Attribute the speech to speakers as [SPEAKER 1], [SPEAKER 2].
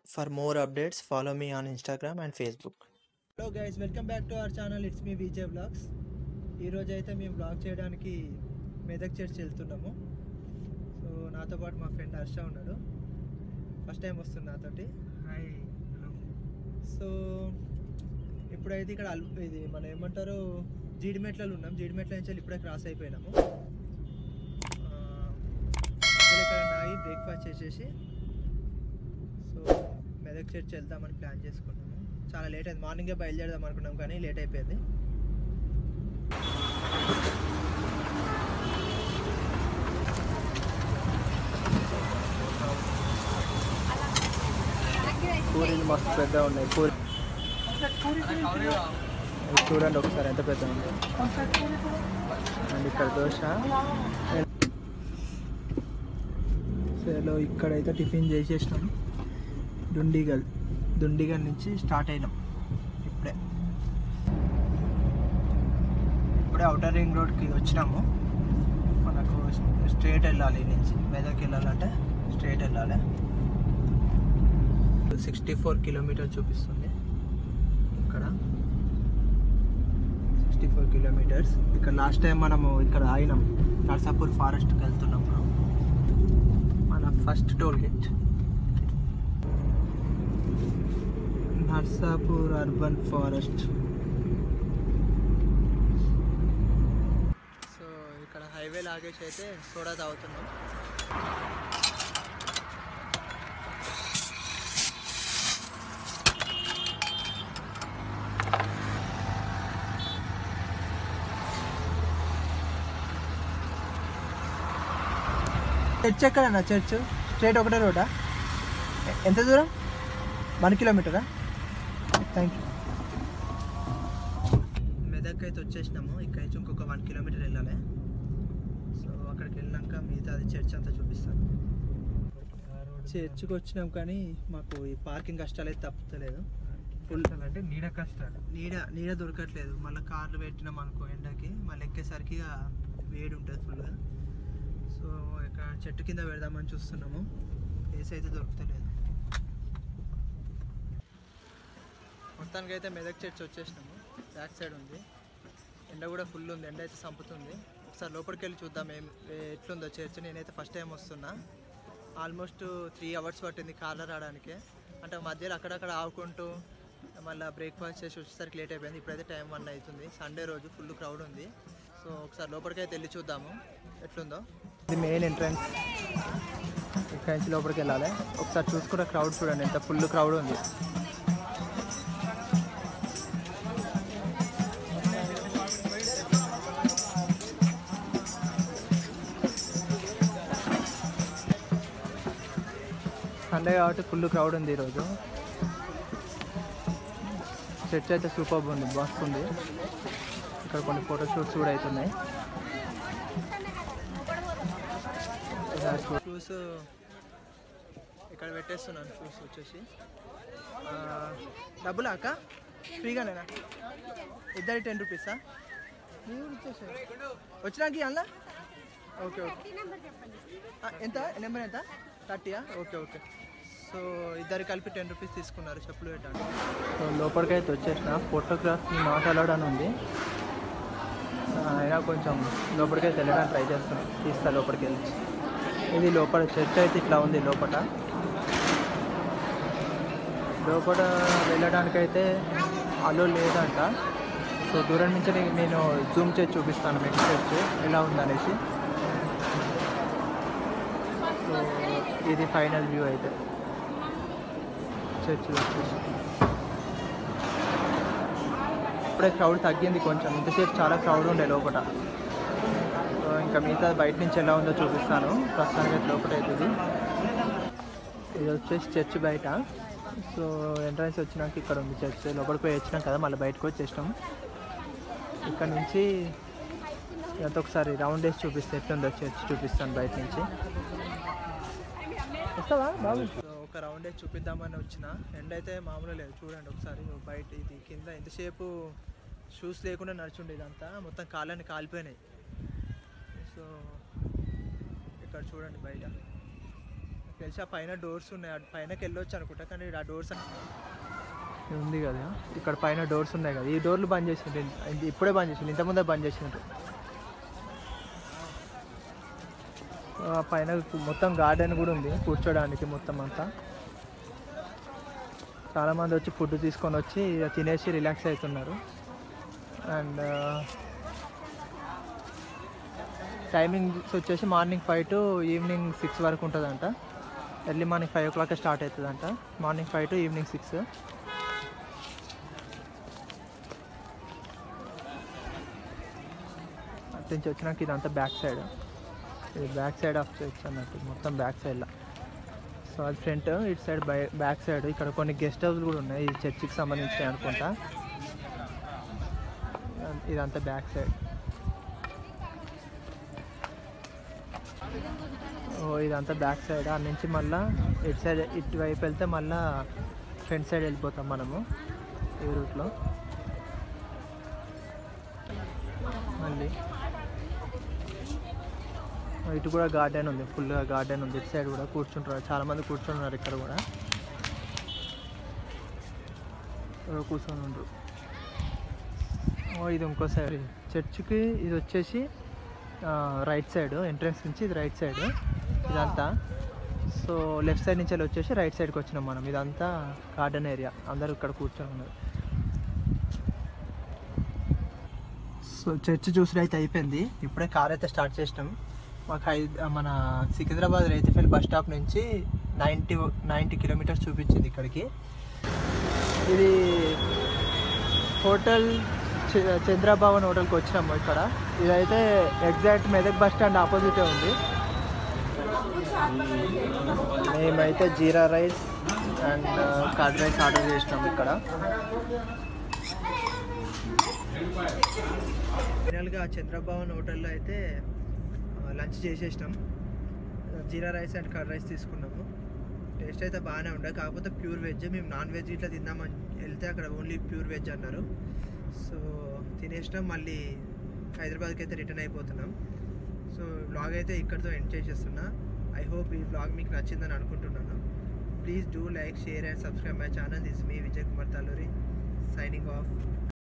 [SPEAKER 1] For more updates, follow me on Instagram and Facebook.
[SPEAKER 2] Hello guys welcome back to our channel it's me Vijay vlogs ఈరోజు అయితే మేము blog చేయడానికి Medak church వెళ్తున్నాము so నాతో పాటు మా ఫ్రెండ్ హర్ష ఉన్నాడు ఫస్ట్ టైం వస్తుంది నాతోటి హాయ్ సో ఇప్పుడైతే ఇక్కడ అల్ ఇది మనం ఏమంటారు జీడిమెట్లలో ఉన్నాం జీడిమెట్ల నుంచి వెళ్ళి ఇప్పుడే క్రాస్ అయిపోయినాము ఆ, ఇక్కడ ఎక్కడన్నా ఆగి బ్రేక్ఫాస్ట్ చేసేసి సో మెదక్ చర్చ్ వెళ్దామని ప్లాన్ చేసుకున్నాము చాలా లేట్ అయింది మార్నింగే బయలుదేరదాం అనుకున్నాం కానీ లేట్ అయిపోయింది పూరీలు మస్తు పెద్ద ఉన్నాయి పూరి ఇది చూడండి ఒకసారి ఎంత పెద్ద ఉంది అండ్ ఇక్కడ దోశ సో ఇక్కడైతే టిఫిన్ చేసేసినాం దుండిగల్ దుండిగల్ నుంచి స్టార్ట్ అయినాం ఇప్పుడే ఇప్పుడే అవుటర్ రింగ్ రోడ్కి వచ్చినాము మనకు స్ట్రేట్ వెళ్ళాలి ఈ నుంచి మెదక్ వెళ్ళాలంటే స్ట్రేట్ వెళ్ళాలి సిక్స్టీ ఫోర్ కిలోమీటర్ చూపిస్తుంది ఇక్కడ సిక్స్టీ ఫోర్ కిలోమీటర్స్ ఇక్కడ లాస్ట్ టైం మనము ఇక్కడ ఆగినాం నర్సాపూర్ ఫారెస్ట్కి వెళ్తున్నాం మనం మన first toll gate Narsapur urban forest so ఇక్కడ హైవే లాగేసి అయితే సోడా తాగుతున్నాం చర్చ్ ఎక్కడన్నా చర్చ్ స్ట్రేట్ ఒకటే రోడ్డా ఎ- ఎంత దూరం వన్ కిలోమీటరా థ్యాంక్ యూ మెదక్ అయితే వచ్చేసినాము ఇక్కడ నుంచి ఇంకొక వన్ కిలోమీటర్ వెళ్ళాలి సో అక్కడికి వెళ్ళినాక మిగతా అది చర్చ్ అంతా చూపిస్తాను చర్చ్కి వచ్చినాం కానీ మాకు ఈ పార్కింగ్ కష్టాలు అయితే తప్పుతలేదు ఫుల్
[SPEAKER 3] అంటే నీడ కష్టాలు
[SPEAKER 2] నీడ నీడ దొరకట్లేదు మళ్ళీ కార్లు పెట్టినాం అనుకో ఎండకి మళ్ళీ ఎక్కేసరికి ఇక వేడి ఉంటుంది ఫుల్గా సో ఇక్కడ చెట్టు కింద పెడదామని చూస్తున్నాము ప్లేస్ అయితే దొరుకుతలేదు మొత్తానికి అయితే మెదక్ చర్చ్ వచ్చేసినాము బ్యాక్ సైడ్ ఉంది ఎండ కూడా ఫుల్ ఉంది ఎండ అయితే చంపుతుంది ఒకసారి లోపలికి వెళ్ళి చూద్దాం ఏం ఏ- ఎట్లుందో చర్చ్ నేనైతే ఫస్ట్ టైం వస్తున్నా ఆల్మోస్ట్ త్రీ అవర్స్ పట్టింది కార్లో రావడానికి అంటే మధ్యలో అక్కడక్కడ ఆవుకుంటూ మళ్ళీ బ్రేక్ఫాస్ట్ చేసి వచ్చేసరికి లేట్ అయిపోయింది ఇప్పుడైతే టైం వన్ అవుతుంది సండే రోజు ఫుల్ క్రౌడ్ ఉంది సో ఒకసారి లోపలికి అయితే వెళ్ళి చూద్దాము ఎట్లుందో ఇది మెయిన్ ఎంట్రన్స్ ఇక్కడ నుంచి లోపలికి వెళ్ళాలి ఒకసారి చూసుకుంటే క్రౌడ్ చూడండి ఎంత ఫుల్ క్రౌడ్ ఉంది సండే కాబట్టి ఫుల్ క్రౌడ్ ఉంది ఈరోజు చర్చ్ అయితే సూపర్ ఉంది మస్తు ఉంది ఇక్కడ కొన్ని ఫోటో షూట్స్ కూడా అవుతున్నాయి షూస్ ఇక్కడ పెట్టేస్తున్నాను షూస్ వచ్చేసి ఆ, డబ్బులా అక్క ఫ్రీగానేనా ఇద్దరి టెన్ రూపీసా మీరు ఇచ్చేసారు వచ్చినాకి అలా ఓకే ఓకే ఆ, ఎంత నెంబర్ ఎంత థర్టీయా ఓకే ఓకే సో ఇద్దరు కలిపి టెన్ రూపీస్ తీసుకున్నారు చెప్పులు పెట్టండి సో లోపలికి అయితే వచ్చేసిన ఫోటోగ్రాఫ్ నాట్ అలౌడ్ అని ఉంది ఆ, అయినా కొంచెం లోపలికి అయితే వెళ్ళడానికి ట్రై చేస్తున్నాం తీస్తా లోపలికి వెళ్ళి ఇది లోపల చర్చ్ అయితే ఇట్లా ఉంది లోపల లోపల వెళ్ళడానికైతే అలో లేదంట సో దూరం నుంచి నే- నేను జూమ్ చేసి చూపిస్తాను మీకు చర్చ్ ఎలా ఉందనేసి సో ఇది ఫైనల్ వ్యూ అయితే చర్చ్ వచ్చేసి ఇప్పుడే క్రౌడ్ తగ్గింది కొంచెం ఇంతసేపు చాలా క్రౌడ్ ఉండే లోపల సో ఇంకా మిగతా బయట నుంచి ఎలా ఉందో చూపిస్తాను ప్రస్తుతానికి అయితే లోపల అవుతుంది ఇది వచ్చేసి చర్చ్ బయట సో ఎంట్రన్స్ వచ్చినాక ఇక్కడ ఉంది చర్చ్ లోపలికి పోయి వచ్చినాం కదా మళ్ళీ బయటకు వచ్చేసినాం ఇక్కడ నుంచి ఇదంతా ఒకసారి రౌండ్ వేసి చూపిస్తే ఎట్లుందో చర్చ్ చూపిస్తాను బయట నుంచి వస్తావా బాబు ఒక రౌండ్ వేసి చూపిద్దామని వచ్చిన ఎండ అయితే మామూలు లేదు చూడండి ఒకసారి బయట ఇది కింద ఎంతసేపు షూస్ లేకుండా నడుచుండే ఇదంతా మొత్తం కాళ్ళని కాలిపోయినాయి సో ఇక్కడ చూడండి బయట తెలిసి ఆ పైన డోర్స్ ఉన్నాయి అటు పైనకి వెళ్ళొచ్చు అనుకుంటా కానీ ఆ డోర్స్ ఉంది కదా ఇక్కడ పైన డోర్స్ ఉన్నాయి కదా ఈ డోర్లు బంద్ చేసిండ్రు ఇన్- ఇప్పుడే బంద్ చేసిండ్రు ఇంతకుముందే బంద్ చేసిండ్రు ఆ పైన మొత్తం గార్డెన్ కూడా ఉంది కూర్చోడానికి మొత్తం అంతా చాలామంది వచ్చి ఫుడ్ తీసుకొని వచ్చి ఇక తినేసి రిలాక్స్ అవుతున్నారు అండ్ టైమింగ్స్ వచ్చేసి morning five to evening six వరకు ఉంటుందంట early morning five o'clock start అవుతుందంట morning five to evening six అటు నుంచి వచ్చినాక ఇదంతా బ్యాక్ సైడ్ ఇది బ్యాక్ సైడ్ ఆఫ్ చర్చ్ అన్నట్టు మొత్తం బ్యాక్ సైడ్లో సో అది ఫ్రంట్ ఇటు సైడ్ బై బ్యాక్ సైడ్ ఇక్కడ కొన్ని గెస్ట్ హౌస్ కూడా ఉన్నాయి ఈ చర్చికి సంబంధించి అనుకుంటా ఇదంతా బ్యాక్ సైడ్ ఓ ఇదంతా బ్యాక్ సైడ్ ఆ నుంచి మళ్ళా ఇటు సైడ్ ఇటువైపు వెళ్తే మళ్ళా ఫ్రంట్ సైడ్ వెళ్ళిపోతాం మనము ఈ రూట్లో మళ్ళీ ఇటు కూడా గార్డెన్ ఉంది ఫుల్గా గార్డెన్ ఉంది ఇటు సైడ్ కూడా కూర్చుంటారు చాలా మంది కూర్చున్నారు ఇక్కడ కూడా ఎవరో కూర్చొని ఉండరు ఓ ఇది ఇంకో సైడ్ చర్చికి ఇది వచ్చేసి రైట్ సైడ్ ఎంట్రన్స్ నుంచి ఇది రైట్ సైడ్ ఇదంతా సో లెఫ్ట్ సైడ్ నుంచి వెళ్ళి వచ్చేసి రైట్ సైడ్కి వచ్చినాం మనం ఇదంతా గార్డెన్ ఏరియా అందరూ ఇక్కడ కూర్చొని ఉన్నారు సో చర్చ్ చూసి అయితే అయిపోయింది ఇప్పుడే కార్ అయితే స్టార్ట్ చేసినాం మాకు హై మన సికింద్రాబాద్ రైతుఫెల్ బస్ స్టాప్ నుంచి నైంటీ నైంటీ కిలోమీటర్స్ చూపించింది ఇక్కడికి ఇది హోటల్ చ- చంద్రభవన్ హోటల్కి వచ్చినాము ఇక్కడ ఇదైతే ఎగ్జాక్ట్ మెదక్ బస్ స్టాండ్ ఆపోజిటే ఉంది మేమైతే jeera rice and curd rice order చేసినాము ఇక్కడ ఫైనల్గా చంద్రభవన్ హోటల్లో అయితే లంచ్ చేసేసినాం jeera rice and curd rice తీసుకున్నాము టేస్ట్ అయితే బాగానే ఉండే కాకపోతే ప్యూర్ వెజ్ మేము నాన్ వెజ్ ఇట్లా తిందామని వెళ్తే అక్కడ ఓన్లీ ప్యూర్ వెజ్ అన్నారు సో తినేసినాం మళ్ళీ హైదరాబాద్కి అయితే రిటర్న్ అయిపోతున్నాం సో బ్లాగ్ అయితే ఇక్కడితో ఎండ్ చేసేస్తున్నా ఐ హోప్ ఈ బ్లాగ్ మీకు నచ్చిందని అనుకుంటున్నాను please do like share and subscribe my channel this me Vijay Kumar Talluri signing of